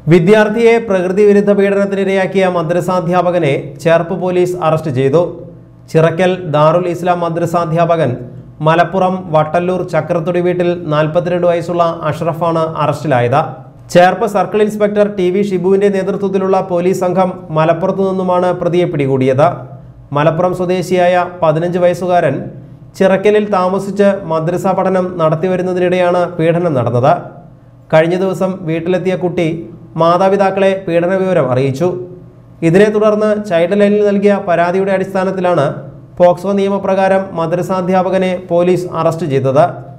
വിദ്യാർത്ഥിയെ പ്രകൃതി വിരുദ്ധ പീഡനത്തിനിരയാക്കിയ മദ്രസാധ്യാപകനെ ചേർപ്പ് പോലീസ് അറസ്റ്റ് ചെയ്തു ചിറക്കൽ ദാറുൽ ഇസ്ലാം മദ്രസാധ്യാപകൻ മലപ്പുറം വട്ടല്ലൂർ ചക്രത്തുടി വീട്ടിൽ നാൽപ്പത്തിരണ്ട് വയസ്സുള്ള അഷ്റഫാണ് അറസ്റ്റിലായത് Cherpu circle inspector T V ഷിബുവിന്റെ നേതൃത്വത്തിലുള്ള പോലീസ് സംഘം മലപ്പുറത്തു നിന്നുമാണ് പ്രതിയെ പിടികൂടിയത് മലപ്പുറം സ്വദേശിയായ പതിനഞ്ച് വയസ്സുകാരൻ ചിറക്കലിൽ താമസിച്ച് മദ്രസ പഠനം നടത്തിവരുന്നതിനിടെയാണ് പീഡനം നടന്നത് കഴിഞ്ഞ ദിവസം വീട്ടിലെത്തിയ കുട്ടി മാതാപിതാക്കളെ പീഡന വിവരം അറിയിച്ചു ഇതിനെ തുടർന്ന് ചൈൽഡ് ലൈനിൽ നൽകിയ പരാതിയുടെ അടിസ്ഥാനത്തിലാണ് പോക്സോ നിയമപ്രകാരം മദ്രസാധ്യാപകനെ പോലീസ് അറസ്റ്റ് ചെയ്തത്